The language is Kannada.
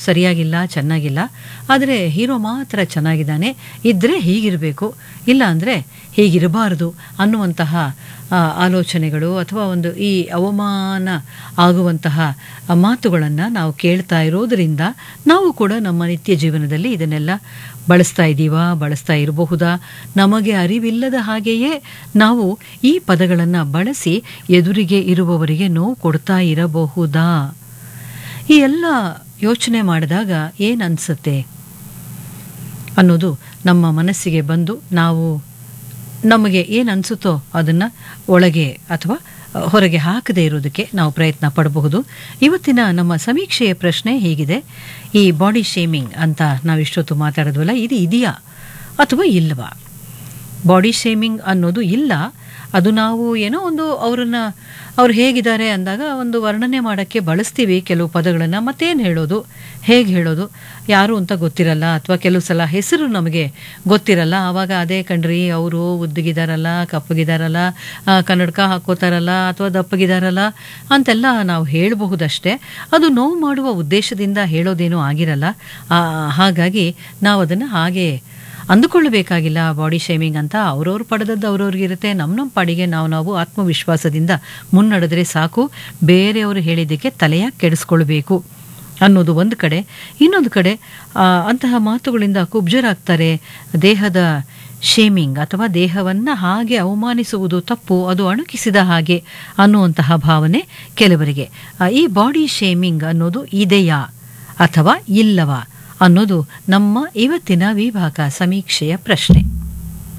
ಸರಿಯಾಗಿಲ್ಲ ಚೆನ್ನಾಗಿಲ್ಲ ಆದರೆ ಹೀರೋ ಮಾತ್ರ ಚೆನ್ನಾಗಿದ್ದಾನೆ ಇದ್ದರೆ ಹೀಗಿರಬೇಕು ಇಲ್ಲ ಅಂದರೆ ಹೀಗಿರಬಾರದು ಅನ್ನುವಂತಹ ಆ, ಆಲೋಚನೆಗಳು ಅಥವಾ ಒಂದು ಈ ಅವಮಾನ ಆಗುವಂತಹ ಮಾತುಗಳನ್ನು ನಾವು ಕೇಳ್ತಾ ಇರೋದರಿಂದ ನಾವು ಕೂಡ ನಮ್ಮ ನಿತ್ಯ ಜೀವನದಲ್ಲಿ ಇದನ್ನೆಲ್ಲ ಬಳಸ್ತಾ ಇದ್ದೀವಾ ಬಳಸ್ತಾ ಇರಬಹುದಾ ನಮಗೆ ಅರಿವಿಲ್ಲದ ಹಾಗೆಯೇ ನಾವು ಈ ಪದಗಳನ್ನು ಬಳಸಿ ಎದುರಿಗೆ ಇರುವವರಿಗೆ ನೋವು ಕೊಡ್ತಾ ಇರಬಹುದಾ ಈ ಎಲ್ಲ ಯೋಚನೆ ಮಾಡಿದಾಗ ಏನು ಅನಿಸುತ್ತೆ ಅನ್ನೋದು ನಮ್ಮ ಮನಸ್ಸಿಗೆ ಬಂದು ನಾವು ನಮಗೆ ಏನು ಅನಿಸುತ್ತೋ ಅದನ್ನು ಒಳಗೆ ಅಥವಾ ಹೊರಗೆ ಹಾಕದೇ ಇರೋದಕ್ಕೆ ನಾವು ಪ್ರಯತ್ನ ಪಡಬಹುದು ಇವತ್ತಿನ ನಮ್ಮ ಸಮೀಕ್ಷೆಯ ಪ್ರಶ್ನೆ ಹೀಗಿದೆ ಈ ಬಾಡಿ ಶೇಮಿಂಗ್ ಅಂತ ನಾವು ಇಷ್ಟೊತ್ತು ಮಾತಾಡಿದ್ವಲ್ಲ ಇದು ಇದೆಯಾ ಅಥವಾ ಇಲ್ಲವಾ ಬಾಡಿ ಶೇಮಿಂಗ್ ಅನ್ನೋದು ಇಲ್ಲ ಅದು ನಾವು ಏನೋ ಒಂದು ಅವರನ್ನು ಅವ್ರು ಹೇಗಿದ್ದಾರೆ ಅಂದಾಗ ಒಂದು ವರ್ಣನೆ ಮಾಡೋಕ್ಕೆ ಬಳಸ್ತೀವಿ ಕೆಲವು ಪದಗಳನ್ನು ಮತ್ತೇನು ಹೇಳೋದು ಹೇಗೆ ಹೇಳೋದು ಯಾರು ಅಂತ ಗೊತ್ತಿರಲ್ಲ ಅಥವಾ ಕೆಲವು ಸಲ ಹೆಸರು ನಮಗೆ ಗೊತ್ತಿರಲ್ಲ ಆವಾಗ ಅದೇ ಕಣ್ರಿ ಅವರು ಉದ್ದಗಿದಾರಲ್ಲ ಕಪ್ಪಗಿದಾರಲ್ಲ ಆ, ಕನ್ನಡಕ ಹಾಕೋತಾರಲ್ಲ ಅಥವಾ ದಪ್ಪಗಿದಾರಲ್ಲ ಅಂತೆಲ್ಲ ನಾವು ಹೇಳಬಹುದಷ್ಟೇ ಅದು ನೋವು ಮಾಡುವ ಉದ್ದೇಶದಿಂದ ಹೇಳೋದೇನೂ ಆಗಿರಲ್ಲ ಆ, ಹಾಗಾಗಿ ನಾವು ಅದನ್ನು ಹಾಗೆ ಅಂದುಕೊಳ್ಳಬೇಕಾಗಿಲ್ಲ ಬಾಡಿ ಶೇಮಿಂಗ್ ಅಂತ ಅವ್ರವ್ರು ಪಡೆದದ್ದು ಅವ್ರವ್ರಿಗಿರುತ್ತೆ ನಮ್ಮ ನಮ್ಮ ಪಾಡಿಗೆ ನಾವು ನಾವು ಆತ್ಮವಿಶ್ವಾಸದಿಂದ ಮುನ್ನಡೆದ್ರೆ ಸಾಕು ಬೇರೆಯವರು ಹೇಳಿದ್ದಕ್ಕೆ ತಲೆಯ ಕೆಡಿಸ್ಕೊಳ್ಬೇಕು ಅನ್ನೋದು ಒಂದು ಕಡೆ ಇನ್ನೊಂದು ಕಡೆ ಆ, ಅಂತಹ ಮಾತುಗಳಿಂದ ಕುಬ್ಜರಾಗ್ತಾರೆ ದೇಹದ ಶೇಮಿಂಗ್ ಅಥವಾ ದೇಹವನ್ನು ಹಾಗೆ ಅವಮಾನಿಸುವುದು ತಪ್ಪು ಅದು ಅಣುಕಿಸಿದ ಹಾಗೆ ಅನ್ನುವಂತಹ ಭಾವನೆ ಕೆಲವರಿಗೆ ಆ, ಈ ಬಾಡಿ ಶೇಮಿಂಗ್ ಅನ್ನೋದು ಇದೆಯಾ ಅಥವಾ ಇಲ್ಲವಾ ಅನ್ನೋದು ನಮ್ಮ ಇವತ್ತಿನ ವಿಭಾಗ ಸಮೀಕ್ಷೆಯ ಪ್ರಶ್ನೆ